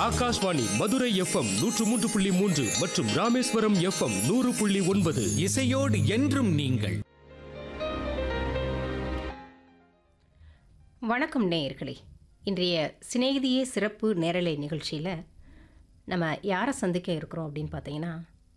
Akashvani Madurai FM நூற்று மூன்று புள்ளி மூன்று மற்றும் ராமேஸ்வரம் எஃப்எம் நூறு புள்ளி ஒன்பது இசையோடு என்றும் நீங்கள் வணக்கம் நேயர்களே இன்றைய சிநேகிதியே சிறப்பு நேரலை நிகழ்ச்சியில் நம்ம யாரை சந்திக்க இருக்கிறோம் அப்படின்னு பார்த்தீங்கன்னா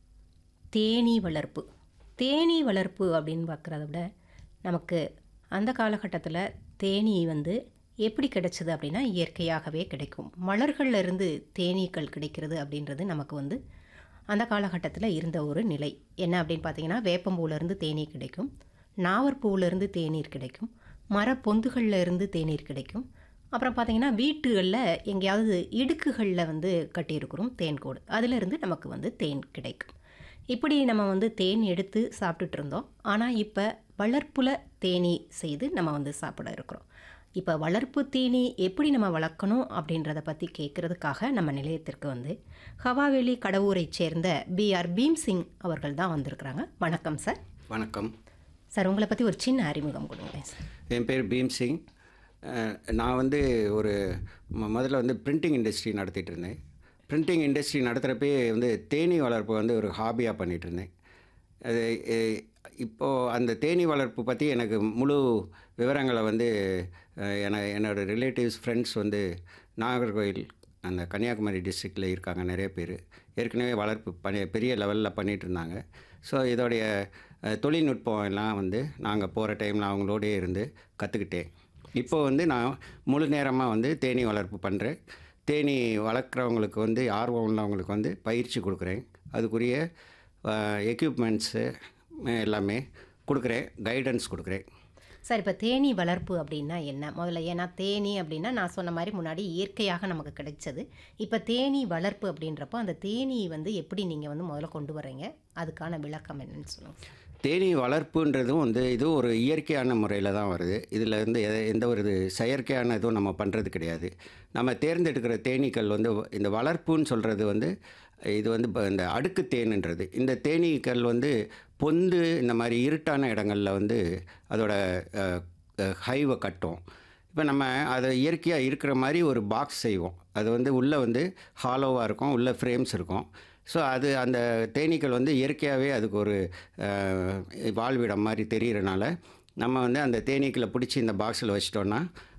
தேனீ வளர்ப்பு தேனீ வளர்ப்பு அப்படின்னு பார்க்குறத விட நமக்கு அந்த காலகட்டத்தில் தேனீ வந்து எப்படி கிடைச்சது அப்படின்னா இயற்கையாகவே கிடைக்கும் மலர்கள்ல இருந்து தேனீக்கள் கிடைக்கிறது அப்படின்றது நமக்கு வந்து அந்த காலகட்டத்தில் இருந்த ஒரு நிலை என்ன அப்படின்னு பார்த்தீங்கன்னா வேப்பம்பூலேருந்து தேநீர் கிடைக்கும் நாவற்பூவிலேருந்து தேநீர் கிடைக்கும் மரப்பொந்துகளில் இருந்து தேநீர் கிடைக்கும் அப்புறம் பார்த்தீங்கன்னா வீட்டுகளில் எங்கேயாவது இடுக்குகளில் வந்து கட்டியிருக்கிறோம் தேன்கூடு அதிலிருந்து நமக்கு வந்து தேன் கிடைக்கும் இப்படி நம்ம வந்து தேன் எடுத்து சாப்பிட்டுட்டு இருந்தோம் ஆனால் இப்போ வளர்ப்புல தேனீ செய்து நம்ம வந்து சாப்பிட இருக்கிறோம் இப்போ வளர்ப்பு தேனீ எப்படி நம்ம வளர்க்கணும் அப்படின்றத பற்றி கேட்குறதுக்காக நம்ம நிலையத்திற்கு வந்து ஹவாவேலி கடவுரைச் சேர்ந்த பிஆர் பீம் சிங் அவர்கள் தான் வந்திருக்கிறாங்க வணக்கம் சார் வணக்கம் சார் உங்களை பற்றி ஒரு சின்ன அறிமுகம் கொடுங்களேன் சார் என் பேர் பீம் சிங் அஹ், நான் வந்து ஒரு ம- முதல்ல வந்து பிரிண்டிங் இண்டஸ்ட்ரி நடத்திட்டு இருந்தேன் பிரிண்டிங் இண்டஸ்ட்ரி நடத்துகிறப்பே வந்து தேனீ வளர்ப்பு வந்து ஒரு ஹாபியாக பண்ணிகிட்டு இருந்தேன் அது எ- இப்போது அந்த தேனீ வளர்ப்பு பற்றி எனக்கு முழு விவரங்களை வந்து அஹ், என என்னோட ரிலேட்டிவ்ஸ் ஃப்ரெண்ட்ஸ் வந்து நாகர்கோயில் அந்த கன்னியாகுமரி டிஸ்ட்ரிக்டில் இருக்காங்க நிறைய பேர் ஏற்கனவே வளர்ப்பு பணி பெரிய லெவலில் பண்ணிகிட்டு இருந்தாங்க ஸோ இதோடைய அஹ், தொழில்நுட்பம் எல்லாம் வந்து நாங்கள் போகிற டைமில் அவங்களோடயே இருந்து கற்றுக்கிட்டேன் இப்போ வந்து நான் முழு நேரமாக வந்து தேனீ வளர்ப்பு பண்ணுறேன் தேனீ வளர்க்குறவங்களுக்கு வந்து ஆர்வம் உள்ளவங்களுக்கு வந்து பயிற்சி கொடுக்குறேன் அதுக்குரிய எக்யூப்மெண்ட்ஸு எல்லாமே கொடுக்குறேன் கைடன்ஸ் கொடுக்குறேன் சார் இப்போ தேனீ வளர்ப்பு அப்படின்னா என்ன முதல்ல ஏன்னா தேனீ அப்படின்னா நான் சொன்ன மாதிரி முன்னாடி இயற்கையாக நமக்கு கிடைச்சது இப்போ தேனீ வளர்ப்பு அப்படின்றப்போ அந்த தேனீ வந்து எப்படி நீங்கள் வந்து முதல்ல கொண்டு வர்றீங்க அதுக்கான விளக்கம் என்னன்னு சொல்லுங்கள் தேனீ வளர்ப்புன்றதும் வந்து இதுவும் ஒரு இயற்கையான முறையில் தான் வருது இதில் வந்து எத- எந்த ஒரு இது செயற்கையான இதுவும் நம்ம பண்ணுறது கிடையாது நம்ம தேர்ந்தெடுக்கிற தேனீக்கள் வந்து இந்த வளர்ப்புன்னு சொல்கிறது வந்து இது வந்து இப்போ இந்த அடுக்கு தேனுன்றது இந்த தேனீக்கள் வந்து பொந்து இந்த மாதிரி இருட்டான இடங்களில் வந்து அதோட ஹைவை கட்டும் இப்போ நம்ம அதை இயற்கையாக இருக்கிற மாதிரி ஒரு பாக்ஸ் செய்வோம் அது வந்து உள்ளே வந்து ஹாலோவாக இருக்கும் உள்ளே ஃப்ரேம்ஸ் இருக்கும் ஸோ அது அந்த தேனீக்கள் வந்து இயற்கையாகவே அதுக்கு ஒரு அஹ், வாழ்விடம் மாதிரி தெரியறனால நம்ம வந்து அந்த தேனீக்களை பிடிச்சி இந்த பாக்ஸில் வச்சிட்டோன்னா